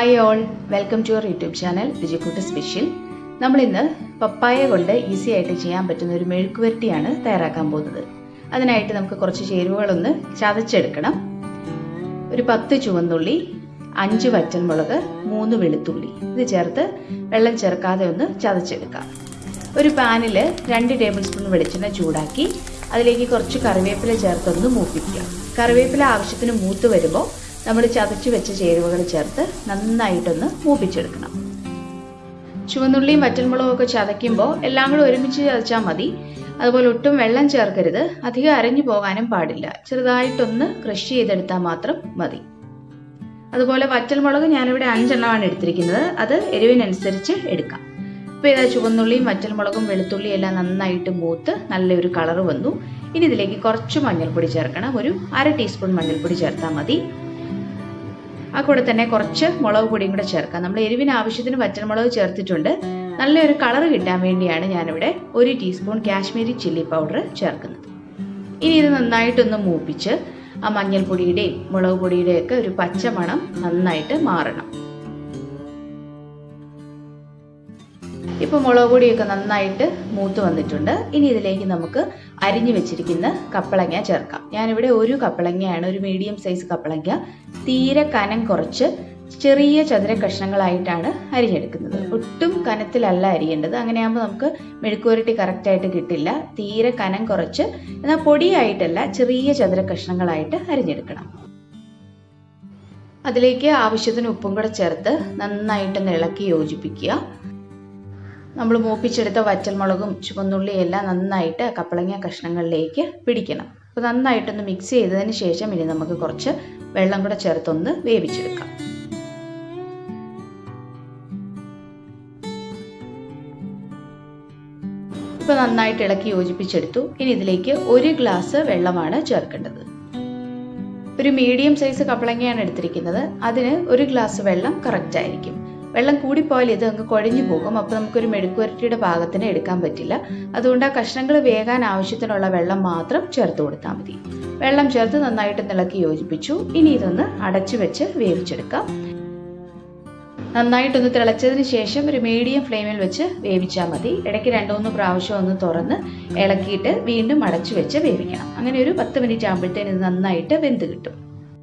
hi all welcome to our YouTube channel രുചിക്കൂട്ട് special നമ്മളിന്ന് പപ്പായ കൊണ്ട് ഈസി ആയിട്ട് ചെയ്യാൻ പറ്റുന്ന ഒരു മെഴുക്കുവരട്ടിയാണ് തയ്യാറാക്കാൻ പോകുന്നത് അതിനായിട്ട് നമുക്ക് കുറച്ച് ചേരുവകളൊന്ന് ചതച്ചെടുക്കണം ഒരു പത്ത് ചുവന്നുള്ളി അഞ്ച് വറ്റൽമുളക് മൂന്ന് വെളുത്തുള്ളി ഇത് ചേർത്ത് വെള്ളം ചേർക്കാതെ ഒന്ന് ചതച്ചെടുക്കാം ഒരു പാനിൽ രണ്ട് ടേബിൾ സ്പൂൺ വെളിച്ചെണ്ണ ചൂടാക്കി അതിലേക്ക് കുറച്ച് കറിവേപ്പില ചേർത്തൊന്ന് മൂപ്പിക്കുക കറിവേപ്പില ആവശ്യത്തിന് മൂത്ത് വരുമ്പോൾ നമ്മൾ ചതച്ച് വെച്ച ചേരുവകൾ ചേർത്ത് നന്നായിട്ടൊന്ന് മൂപ്പിച്ചെടുക്കണം ചുവന്നുള്ളിയും വറ്റൽമുളകും ഒക്കെ ചതയ്ക്കുമ്പോൾ എല്ലാം കൂടെ ഒരുമിച്ച് ചതച്ചാൽ മതി അതുപോലെ ഒട്ടും വെള്ളം ചേർക്കരുത് അധികം അരഞ്ഞു പോകാനും പാടില്ല ചെറുതായിട്ടൊന്ന് ക്രഷ് ചെയ്തെടുത്താൽ മാത്രം മതി അതുപോലെ വറ്റൽമുളക് ഞാനിവിടെ അഞ്ചെണ്ണമാണ് എടുത്തിരിക്കുന്നത് അത് എരിവിനനുസരിച്ച് എടുക്കാം ഇപ്പോൾ ഇതാ ചുവന്നുള്ളിയും വറ്റൽമുളകും വെളുത്തുള്ളിയും എല്ലാം നന്നായിട്ട് മൂത്ത് നല്ലൊരു കളർ വന്നു ഇനി ഇതിലേക്ക് കുറച്ച് മഞ്ഞൾപ്പൊടി ചേർക്കണം ഒരു അര ടീസ്പൂൺ മഞ്ഞൾപ്പൊടി ചേർത്താൽ മതി ആ കൂടെ തന്നെ കുറച്ച് മുളക് പൊടിയും കൂടെ ചേർക്കാം നമ്മൾ എരിവിന് ആവശ്യത്തിന് വറ്റൽമുളക് ചേർത്തിട്ടുണ്ട് നല്ലൊരു കളർ കിട്ടാൻ വേണ്ടിയാണ് ഞാനിവിടെ ഒരു ടീസ്പൂൺ കാശ്മീരി ചില്ലി പൗഡർ ചേർക്കുന്നത് ഇനി ഇത് നന്നായിട്ടൊന്ന് മൂപ്പിച്ച് ആ മഞ്ഞൾപ്പൊടിയുടെയും മുളക് പൊടിയുടെയും ഒക്കെ ഒരു പച്ച മണം നന്നായിട്ട് മാറണം ഇപ്പോൾ മുളക് പൊടിയൊക്കെ നന്നായിട്ട് മൂത്ത് വന്നിട്ടുണ്ട് ഇനി ഇതിലേക്ക് നമുക്ക് അരിഞ്ഞു വെച്ചിരിക്കുന്ന കപ്പളങ്ങ ചേർക്കാം ഞാനിവിടെ ഒരു കപ്പളങ്ങയാണ് ഒരു മീഡിയം സൈസ് കപ്പളങ്ങ തീരെ കനം കുറച്ച് ചെറിയ ചതുര കഷ്ണങ്ങളായിട്ടാണ് അരിഞ്ഞെടുക്കുന്നത് ഒട്ടും കനത്തിലല്ല അരിയേണ്ടത് അങ്ങനെയാകുമ്പോൾ നമുക്ക് മെഴുക്കുവരട്ടി കറക്റ്റായിട്ട് കിട്ടില്ല തീരെ കനം കുറച്ച് എന്നാൽ പൊടിയായിട്ടല്ല ചെറിയ ചതുര കഷ്ണങ്ങളായിട്ട് അരിഞ്ഞെടുക്കണം അതിലേക്ക് ആവശ്യത്തിന് ഉപ്പും കൂടെ ചേർത്ത് നന്നായിട്ടൊന്ന് ഇളക്കി യോജിപ്പിക്കുക നമ്മൾ മൂപ്പിച്ചെടുത്ത വറ്റൽമുളകും ചുവന്നുള്ളിയും എല്ലാം നന്നായിട്ട് കപ്പളങ്ങ കഷ്ണങ്ങളിലേക്ക് പിടിക്കണം അപ്പോൾ നന്നായിട്ടൊന്ന് മിക്സ് ചെയ്തതിന് ശേഷം ഇനി നമുക്ക് കുറച്ച് വെള്ളം കൂടെ ചേർത്തൊന്ന് വേവിച്ചെടുക്കാം ഇപ്പോൾ നന്നായിട്ട് ഇളക്കി യോജിപ്പിച്ചെടുത്തു ഇനി ഇതിലേക്ക് ഒരു ഗ്ലാസ് വെള്ളമാണ് ചേർക്കേണ്ടത് ഒരു മീഡിയം സൈസ് കപ്പളങ്ങയാണ് എടുത്തിരിക്കുന്നത് അതിന് ഒരു ഗ്ലാസ് വെള്ളം കറക്റ്റ് ആയിരിക്കും വെള്ളം കൂടിപ്പോയാൽ ഇത് അങ്ങ് കുഴഞ്ഞു പോകും അപ്പോൾ നമുക്കൊരു മെഴുക്കുവരട്ടിയുടെ പാകത്തിന് എടുക്കാൻ പറ്റില്ല അതുകൊണ്ട് ആ കഷ്ണങ്ങൾ വേകാൻ ആവശ്യത്തിനുള്ള വെള്ളം മാത്രം ചേർത്ത് കൊടുത്താൽ മതി വെള്ളം ചേർത്ത് നന്നായിട്ട് ഇളക്കി യോജിപ്പിച്ചു ഇനി ഇതൊന്ന് അടച്ചു വെച്ച് വേവിച്ചെടുക്കാം നന്നായിട്ടൊന്ന് തിളച്ചതിന് ശേഷം ഒരു മീഡിയം ഫ്ലെയിമിൽ വെച്ച് വേവിച്ചാൽ മതി ഇടയ്ക്ക് രണ്ടു മൂന്ന് പ്രാവശ്യം ഒന്ന് തുറന്ന് ഇളക്കിയിട്ട് വീണ്ടും അടച്ചു വെച്ച് വേവിക്കണം അങ്ങനെ ഒരു പത്ത് മിനിറ്റ് ആകുമ്പോഴത്തേന് ഇത് നന്നായിട്ട് വെന്ത് കിട്ടും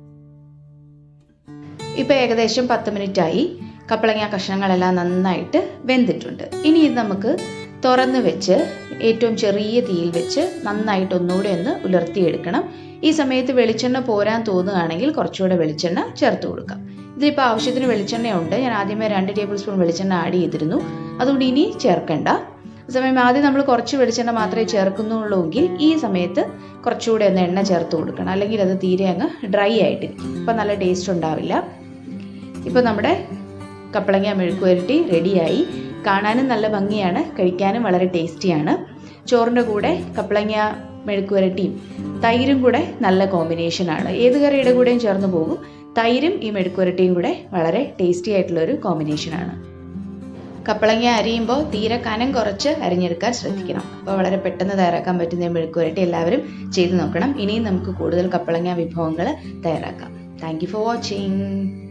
ഇപ്പം ഏകദേശം പത്ത് മിനിറ്റ് ആയി കപ്പളങ്ങ കഷ്ണങ്ങളെല്ലാം നന്നായിട്ട് വെന്തിട്ടുണ്ട് ഇനി ഇത് നമുക്ക് തുറന്ന് വെച്ച് ഏറ്റവും ചെറിയ തീയിൽ വെച്ച് നന്നായിട്ട് ഒന്നുകൂടെ ഒന്ന് ഉലർത്തിയെടുക്കണം ഈ സമയത്ത് വെളിച്ചെണ്ണ പോരാൻ തോന്നുകയാണെങ്കിൽ കുറച്ചുകൂടെ വെളിച്ചെണ്ണ ചേർത്ത് കൊടുക്കാം ഇതിപ്പോൾ ആവശ്യത്തിന് വെളിച്ചെണ്ണയുണ്ട് ഞാൻ ആദ്യമേ രണ്ട് ടേബിൾ സ്പൂൺ വെളിച്ചെണ്ണ ആഡ് ചെയ്തിരുന്നു അതുകൊണ്ട് ഇനി ചേർക്കണ്ട സമയം ആദ്യം നമ്മൾ കുറച്ച് വെളിച്ചെണ്ണ മാത്രമേ ചേർക്കുന്നുള്ളൂ എങ്കിൽ ഈ സമയത്ത് കുറച്ചുകൂടെ ഒന്ന് എണ്ണ ചേർത്ത് കൊടുക്കണം അല്ലെങ്കിൽ അത് തീരെ അങ്ങ് ഡ്രൈ ആയിട്ടിരിക്കും അപ്പം നല്ല ടേസ്റ്റ് ഉണ്ടാവില്ല ഇപ്പോൾ നമ്മുടെ കപ്പളങ്ങ മെഴുക്കുവരട്ടി റെഡിയായി കാണാനും നല്ല ഭംഗിയാണ് കഴിക്കാനും വളരെ ടേസ്റ്റിയാണ് ചോറിൻ്റെ കൂടെ കപ്പളങ്ങ മെഴുക്കുവരട്ടിയും തൈരും കൂടെ നല്ല കോമ്പിനേഷനാണ് ഏത് കറിയുടെ കൂടെയും ചേർന്ന് പോകും തൈരും ഈ മെഴുക്കുവരട്ടിയും കൂടെ വളരെ ടേസ്റ്റി ആയിട്ടുള്ള ഒരു കോമ്പിനേഷനാണ് കപ്പളങ്ങ അരിയുമ്പോൾ തീരെ കനം കുറച്ച് അരിഞ്ഞെടുക്കാൻ ശ്രദ്ധിക്കണം അപ്പോൾ വളരെ പെട്ടെന്ന് തയ്യാറാക്കാൻ പറ്റുന്ന മെഴുക്കുവരട്ടി എല്ലാവരും ചെയ്തു നോക്കണം ഇനിയും നമുക്ക് കൂടുതൽ കപ്പളങ്ങ വിഭവങ്ങൾ തയ്യാറാക്കാം താങ്ക് ഫോർ വാച്ചിങ്